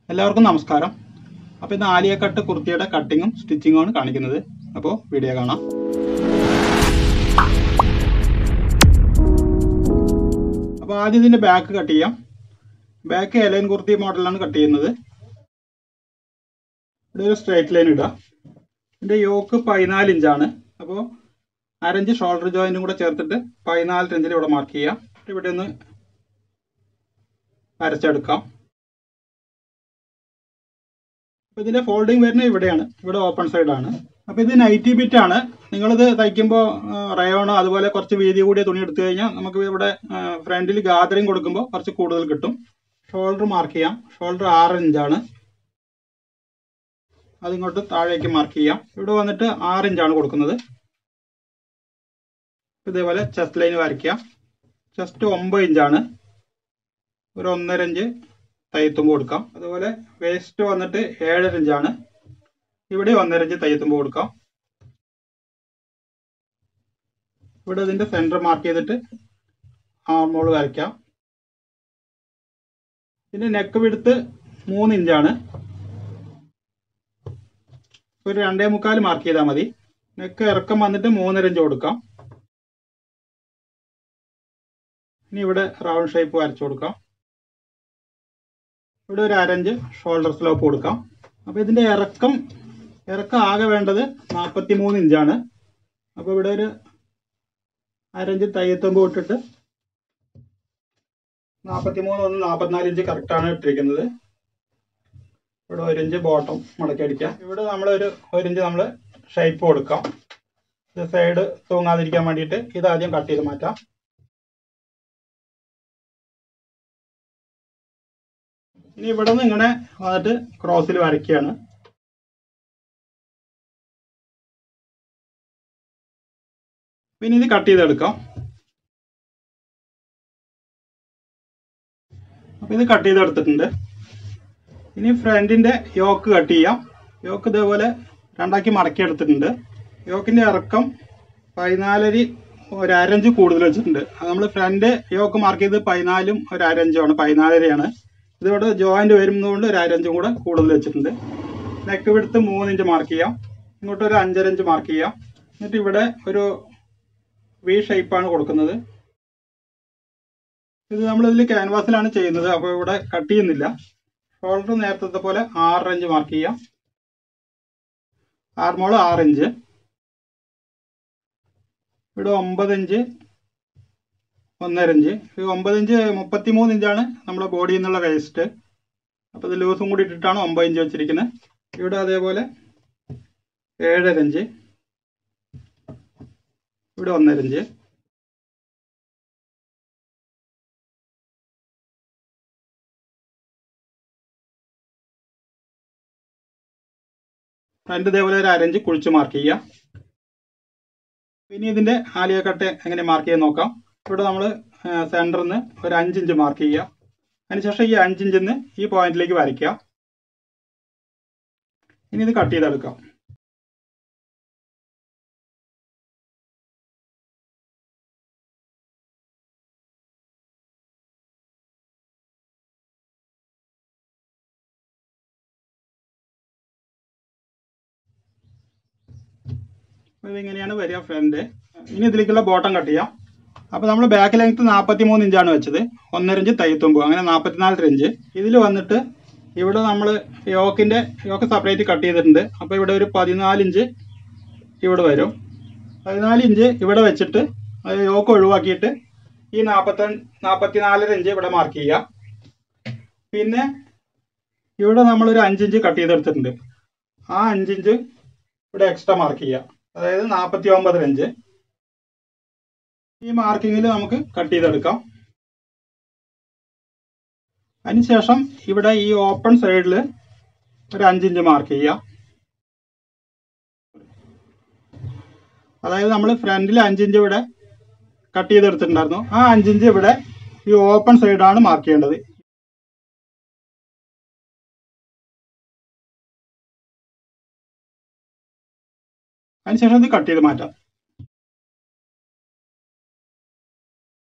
എല്ലാവർക്കും നമസ്കാരം അപ്പോൾ ഇന്ന് ആലിയ കട്ട് കുർത്തിയുടെ കട്ടിങ്ങും സ്റ്റിച്ചിങ്ങും ആണ് കാണിക്കുന്നത് അപ്പോൾ വീഡിയോ കാണാം അപ്പോൾ ആദ്യം ഇതിൻ്റെ ബാക്ക് കട്ട് ചെയ്യാം ബാക്ക് എലൈൻ കുർത്തി മോഡലാണ് കട്ട് ചെയ്യുന്നത് ഇവിടെ ഒരു സ്ട്രൈറ്റ് ലൈൻ ഇടുക ഇതിൻ്റെ യോക്ക് പതിനാല് ഇഞ്ചാണ് അപ്പോൾ അരഞ്ച് ഷോൾഡർ ജോയിൻറ്റും കൂടെ ചേർത്തിട്ട് പതിനാല് ഇഞ്ചിൽ ഇവിടെ മാർക്ക് ചെയ്യാം ഇവിടെ ഒന്ന് വരച്ചെടുക്കാം അപ്പോൾ ഇതിന്റെ ഫോൾഡിങ് വരുന്നത് ഇവിടെയാണ് ഇവിടെ ഓപ്പൺ സൈഡ് ആണ് അപ്പോൾ ഇത് നൈറ്റി ബിറ്റ് ആണ് നിങ്ങളിത് തയ്ക്കുമ്പോൾ റയോണോ അതുപോലെ കുറച്ച് വീതി കൂടിയ തുണി എടുത്തു കഴിഞ്ഞാൽ നമുക്ക് ഇവിടെ ഫ്രണ്ടിൽ ഗാദറിങ് കൊടുക്കുമ്പോൾ കുറച്ച് കൂടുതൽ കിട്ടും ഷോൾഡർ മാർക്ക് ചെയ്യാം ഷോൾഡർ ആറ് ഇഞ്ചാണ് അതിങ്ങോട്ട് താഴേക്ക് മാർക്ക് ചെയ്യാം ഇവിടെ വന്നിട്ട് ആറ് ഇഞ്ചാണ് കൊടുക്കുന്നത് ഇതേപോലെ ചെസ്റ്റ് ലൈൻ വരയ്ക്കാം ചെസ്റ്റ് ഒമ്പത് ഇഞ്ചാണ് ഒരു ഒന്നര ഇഞ്ച് തയ്യത്തുമ്പ് കൊടുക്കാം അതുപോലെ വേസ്റ്റ് വന്നിട്ട് ഏഴര ഇഞ്ചാണ് ഇവിടെ ഒന്നര ഇഞ്ച് തയ്യത്തുമ്പ് കൊടുക്കാം ഇവിടെ ഇതിന്റെ സെന്റർ മാർക്ക് ചെയ്തിട്ട് ആർമോൾ വരയ്ക്കാം ഇതിന്റെ നെക്ക് വിടുത്ത് മൂന്ന് ഇഞ്ചാണ് ഒരു രണ്ടേ മുക്കാൽ മാർക്ക് ചെയ്താൽ മതി നെക്ക് ഇറക്കം വന്നിട്ട് മൂന്നര ഇഞ്ച് കൊടുക്കാം ഇനി ഇവിടെ റൗണ്ട് ഷേപ്പ് വരച്ചു കൊടുക്കാം ഇവിടെ ഒരു അരഞ്ച് ഷോൾഡർ സ്ലോപ്പ് കൊടുക്കാം അപ്പോൾ ഇതിൻ്റെ ഇറക്കം ഇറക്കം ആകെ വേണ്ടത് നാൽപ്പത്തി മൂന്ന് ഇഞ്ചാണ് അപ്പോൾ ഇവിടെ ഒരു അരഞ്ച് തയ്യത്തുമ്പ് ഇട്ടിട്ട് നാൽപ്പത്തി മൂന്ന് ഒന്ന് നാൽപ്പത്തിനാല് ഇഞ്ച് കറക്റ്റാണ് ഇട്ടിരിക്കുന്നത് ഇവിടെ ഒരു ഇഞ്ച് ബോട്ടം മടക്കി അടിക്കാം ഇവിടെ നമ്മൾ ഒരു ഒരു ഇഞ്ച് നമ്മൾ ഷേപ്പ് കൊടുക്കാം ഇത് സൈഡ് തൂങ്ങാതിരിക്കാൻ വേണ്ടിയിട്ട് ഇത് ആദ്യം കട്ട് ചെയ്ത് മാറ്റാം ഇനി ഇവിടെ നിന്ന് ഇങ്ങനെ വന്നിട്ട് ക്രോസിൽ വരയ്ക്കുകയാണ് പിന്നെ ഇത് കട്ട് ചെയ്തെടുക്കാം അപ്പൊ ഇത് കട്ട് ചെയ്തെടുത്തിട്ടുണ്ട് ഇനി ഫ്രണ്ടിന്റെ യോക്ക് കട്ട് ചെയ്യാം യോക്ക് ഇതേപോലെ രണ്ടാക്കി മടക്കി എടുത്തിട്ടുണ്ട് യോക്കിന്റെ ഇറക്കം പതിനാലരി ഒരു അരഞ്ച് കൂടുതൽ വെച്ചിട്ടുണ്ട് നമ്മൾ ഫ്രണ്ട് യോക്ക് മാർക്ക് ചെയ്ത് പതിനാലും ഒരു അരഞ്ചുമാണ് പതിനാലരയാണ് ഇതിവിടെ ജോയിന്റ് വരുന്നതുകൊണ്ട് ഒരു അരഞ്ചും കൂടെ കൂടുതൽ വെച്ചിട്ടുണ്ട് നെക്ക് വിടുത്ത് മൂന്ന് ഇഞ്ച് മാർക്ക് ചെയ്യാം ഇങ്ങോട്ട് ഒരു അഞ്ചര ഇഞ്ച് മാർക്ക് ചെയ്യാം എന്നിട്ട് ഇവിടെ ഒരു വി ഷേപ്പാണ് കൊടുക്കുന്നത് ഇത് നമ്മൾ ഇതിൽ ക്യാൻവാസിലാണ് ചെയ്യുന്നത് അപ്പോൾ ഇവിടെ കട്ട് ചെയ്യുന്നില്ല ഷോൾഡർ നേരത്തെ പോലെ ആറ് ഇഞ്ച് മാർക്ക് ചെയ്യാം ആർമോള് ആറ് ഇഞ്ച് ഇവിടെ ഒമ്പത് ഇഞ്ച് ഒന്നര ഇഞ്ച് ഈ ഒമ്പത് ഇഞ്ച് മുപ്പത്തി മൂന്ന് ഇഞ്ചാണ് നമ്മുടെ ബോഡിയിൽ നിന്നുള്ള വേസ്റ്റ് അപ്പോൾ ഇത് ലൂസും കൂടി ഇട്ടിട്ടാണ് ഒമ്പത് ഇഞ്ച് വെച്ചിരിക്കുന്നത് ഇവിടെ അതേപോലെ ഏഴര ഇഞ്ച് ഇവിടെ ഒന്നര ഇഞ്ച് ഫ്രണ്ട് ഇതേപോലെ ഒരു അരഞ്ച് കുഴിച്ച് മാർക്ക് ചെയ്യാം ഇനി ഇതിന്റെ ആലിയ കട്ട് എങ്ങനെ മാർക്ക് ചെയ്യാൻ നോക്കാം ഇവിടെ നമ്മൾ സെന്ററിൽ നിന്ന് ഒരു അഞ്ചിഞ്ച് മാർക്ക് ചെയ്യുക അതിനുശേഷം ഈ അഞ്ചിഞ്ചിൽ നിന്ന് ഈ പോയിന്റിലേക്ക് വരയ്ക്കുക ഇനി ഇത് കട്ട് ചെയ്തെടുക്കാം ഇതിങ്ങനെയാണ് വരിക ഫ്രണ്ട് ഇനി ഇതിലേക്കുള്ള ബോട്ടം കട്ട് ചെയ്യാം അപ്പോൾ നമ്മൾ ബാക്ക് ലെങ്ത് നാൽപ്പത്തി മൂന്ന് ഇഞ്ചാണ് വെച്ചത് ഒന്നര ഇഞ്ച് തയ്യത്തുമ്പ് അങ്ങനെ നാൽപ്പത്തിനാലര ഇഞ്ച് ഇതിൽ വന്നിട്ട് ഇവിടെ നമ്മൾ യോക്കിൻ്റെ യോക്ക് സെപ്പറേറ്റ് കട്ട് ചെയ്തിട്ടുണ്ട് അപ്പോൾ ഇവിടെ ഒരു പതിനാല് ഇഞ്ച് ഇവിടെ വരും പതിനാല് ഇഞ്ച് ഇവിടെ വെച്ചിട്ട് അത് യോക്ക് ഒഴിവാക്കിയിട്ട് ഈ നാൽപ്പത്തി നാൽപ്പത്തിനാലര ഇഞ്ച് ഇവിടെ മാർക്ക് ചെയ്യുക പിന്നെ ഇവിടെ നമ്മളൊരു അഞ്ചിഞ്ച് കട്ട് ചെയ്തെടുത്തിട്ടുണ്ട് ആ അഞ്ചിഞ്ച് ഇവിടെ എക്സ്ട്രാ മാർക്ക് ചെയ്യുക അതായത് നാൽപ്പത്തി ഒമ്പത് ഇഞ്ച് ഈ മാർക്കിങ്ങിൽ നമുക്ക് കട്ട് ചെയ്തെടുക്കാം അതിനുശേഷം ഇവിടെ ഈ ഓപ്പൺ സൈഡിൽ ഒരു അഞ്ചിഞ്ച് മാർക്ക് ചെയ്യാം അതായത് നമ്മൾ ഫ്രണ്ടിൽ അഞ്ചിഞ്ച് ഇവിടെ കട്ട് ചെയ്തെടുത്തിട്ടുണ്ടായിരുന്നു ആ അഞ്ചിഞ്ച് ഇവിടെ ഈ ഓപ്പൺ സൈഡാണ് മാർക്ക് ചെയ്യേണ്ടത് അതിനുശേഷം ഇത് കട്ട് ചെയ്ത് മാറ്റാം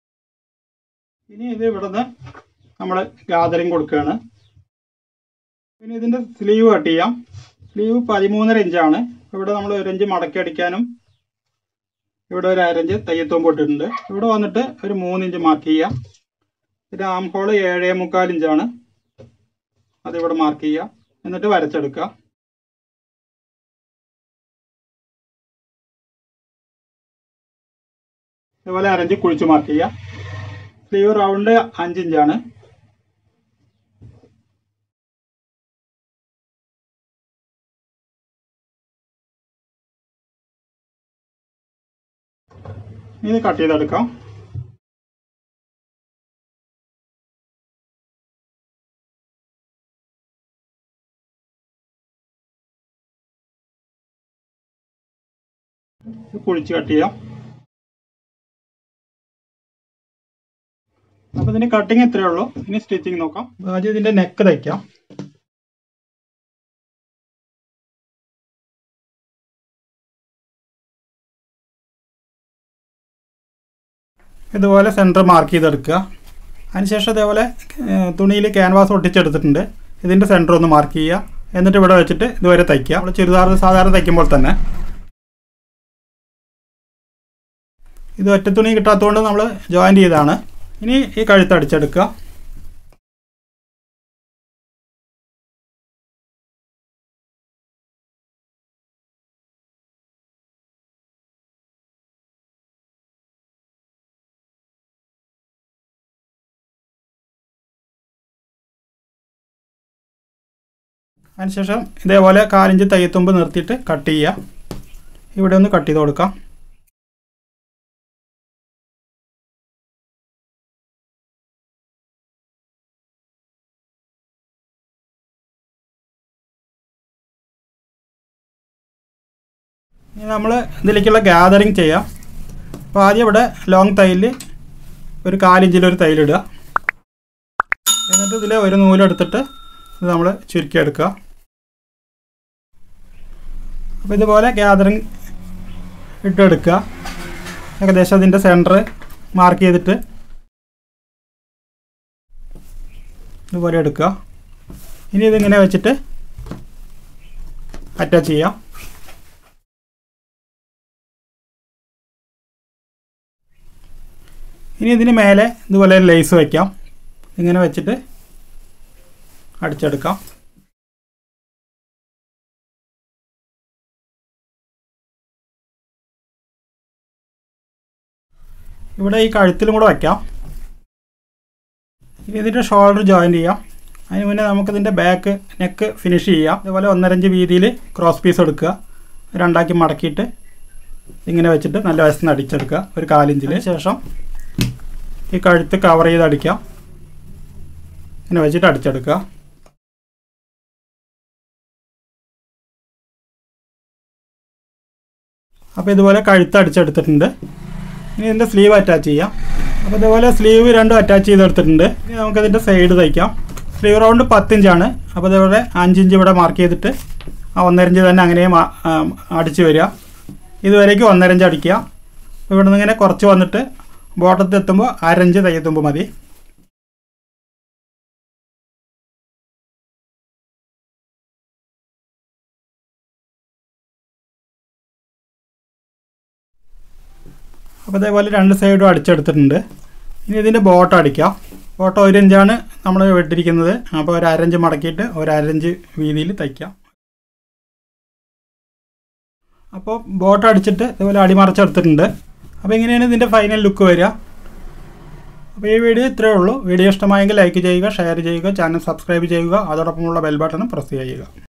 ഇനി ഇത് ഇവിടുന്ന് നമ്മൾ ഗാദറിങ് കൊടുക്കുകയാണ് ഇനി ഇതിൻ്റെ സ്ലീവ് കട്ട് ചെയ്യാം സ്ലീവ് പതിമൂന്നര ഇഞ്ചാണ് ഇവിടെ നമ്മൾ ഒരു ഇഞ്ച് മടക്കി അടിക്കാനും ഇവിടെ ഒരു അരഞ്ച് തയ്യത്തുമ്പ് ഇട്ടിട്ടുണ്ട് ഇവിടെ വന്നിട്ട് ഒരു മൂന്ന് ഇഞ്ച് മാർക്ക് ചെയ്യാം ഇത് ആം ഹോള് ഏഴേ മുക്കാൽ ഇഞ്ചാണ് അതിവിടെ മാർക്ക് ചെയ്യുക എന്നിട്ട് വരച്ചെടുക്കുക ഇതുപോലെ അരഞ്ച് കുഴിച്ച് മാർക്ക് ചെയ്യുക സ്ലീവ് റൗണ്ട് അഞ്ച് ഇഞ്ചാണ് ഇത് കട്ട് ചെയ്തെടുക്കാം ഇത് കുഴിച്ച് കട്ട് ചെയ്യാം അപ്പൊ ഇതിന്റെ കട്ടിങ് ഇത്രയേ ഉള്ളൂ ഇനി സ്റ്റിച്ചിങ് നോക്കാം ആദ്യം ഇതിന്റെ നെക്ക് തയ്ക്കാം ഇതുപോലെ സെൻറ്റർ മാർക്ക് ചെയ്തെടുക്കുക അതിനുശേഷം ഇതേപോലെ തുണിയിൽ ക്യാൻവാസ് ഒട്ടിച്ചെടുത്തിട്ടുണ്ട് ഇതിൻ്റെ സെൻറ്റർ ഒന്ന് മാർക്ക് ചെയ്യുക എന്നിട്ട് ഇവിടെ വെച്ചിട്ട് ഇതുവരെ തയ്ക്കുക നമ്മൾ ചുരിദാർ സാധാരണ തയ്ക്കുമ്പോൾ തന്നെ ഇത് ഒറ്റ തുണി കിട്ടാത്തതുകൊണ്ട് നമ്മൾ ജോയിൻ്റ് ചെയ്താണ് ഇനി ഈ കഴുത്ത് അടിച്ചെടുക്കുക അതിനുശേഷം ഇതേപോലെ കാലിഞ്ച് തയ്യത്തുമ്പ് നിർത്തിയിട്ട് കട്ട് ചെയ്യുക ഇവിടെ ഒന്ന് കട്ട് ചെയ്ത് കൊടുക്കാം ഇനി നമ്മൾ ഇതിലേക്കുള്ള ഗ്യാതറിങ് ചെയ്യാം അപ്പോൾ ആദ്യം ഇവിടെ ലോങ് തൈലിൽ ഒരു കാലിഞ്ചിലൊരു തൈലിടുക എന്നിട്ട് ഇതിൽ ഒരു നൂലെടുത്തിട്ട് ഇത് നമ്മൾ ചുരുക്കിയെടുക്കുക അപ്പോൾ ഇതുപോലെ ഗ്യാതറിങ് ഇട്ടെടുക്കുക ഏകദേശം അതിൻ്റെ സെൻറ്റർ മാർക്ക് ചെയ്തിട്ട് ഇതുപോലെ എടുക്കുക ഇനി ഇതിങ്ങനെ വെച്ചിട്ട് അറ്റാച്ച് ചെയ്യാം ഇനി ഇതിന് മേലെ ഇതുപോലെ ലേസ് വയ്ക്കാം ഇങ്ങനെ വെച്ചിട്ട് അടിച്ചെടുക്കാം ഇവിടെ ഈ കഴുത്തിലും കൂടെ വയ്ക്കാം ഇനി ഇതിൻ്റെ ഷോൾഡർ ജോയിൻ്റ് ചെയ്യാം അതിന് മുന്നേ നമുക്കിതിൻ്റെ ബാക്ക് നെക്ക് ഫിനിഷ് ചെയ്യാം അതുപോലെ ഒന്നരഞ്ച് വീതിയിൽ ക്രോസ് പീസ് എടുക്കുക രണ്ടാക്കി മടക്കിയിട്ട് ഇങ്ങനെ വെച്ചിട്ട് നല്ല വശത്ത് അടിച്ചെടുക്കുക ഒരു കാലിഞ്ചിൽ ശേഷം ഈ കഴുത്ത് കവർ ചെയ്ത് അടിക്കാം ഇങ്ങനെ വെച്ചിട്ട് അടിച്ചെടുക്കുക അപ്പോൾ ഇതുപോലെ കഴുത്ത് അടിച്ചെടുത്തിട്ടുണ്ട് ഇനി ഇതിൻ്റെ സ്ലീവ് അറ്റാച്ച് ചെയ്യാം അപ്പോൾ ഇതുപോലെ സ്ലീവ് രണ്ടും അറ്റാച്ച് ചെയ്തെടുത്തിട്ടുണ്ട് ഇനി നമുക്കതിൻ്റെ സൈഡ് തയ്ക്കാം സ്ലീവ് റൗണ്ട് പത്തിഞ്ചാണ് അപ്പോൾ ഇതുപോലെ അഞ്ചിഞ്ച് ഇവിടെ മാർക്ക് ചെയ്തിട്ട് ആ ഒന്നരഞ്ച് തന്നെ അങ്ങനെ മാ- ആ, അടിച്ച് വരിക ഇതുവരേക്കും ഒന്നരഞ്ച് അടിക്കുക അപ്പോൾ ഇവിടെ നിന്ന് ഇങ്ങനെ കുറച്ച് വന്നിട്ട് ബോട്ടത്തിൽ എത്തുമ്പോൾ അരഞ്ച് തയ്യെത്തുമ്പോൾ മതി അപ്പോൾ ഇതേപോലെ രണ്ട് സൈഡും അടിച്ചെടുത്തിട്ടുണ്ട് ഇനി ഇതിൻ്റെ ബോട്ടം അടിക്കാം ബോട്ടം ഒരു ഇഞ്ചാണ് നമ്മൾ വെട്ടിരിക്കുന്നത് അപ്പോൾ ഒരു അരഞ്ച് മടക്കിയിട്ട് ഒരു അരഞ്ച് വീതിയിൽ തയ്ക്കാം അപ്പോൾ ബോട്ടം അടിച്ചിട്ട് ഇതുപോലെ അടിമറച്ചെടുത്തിട്ടുണ്ട് അപ്പോൾ ഇങ്ങനെയാണ് ഇതിൻ്റെ ഫൈനൽ ലുക്ക് വരിക അപ്പോൾ ഈ വീഡിയോ ഇത്രയേ ഉള്ളൂ വീഡിയോ ഇഷ്ടമായെങ്കിൽ ലൈക്ക് ചെയ്യുക ഷെയർ ചെയ്യുക ചാനൽ സബ്സ്ക്രൈബ് ചെയ്യുക അതോടൊപ്പമുള്ള ബെൽ ബട്ടൺ പ്രസ് ചെയ്യുക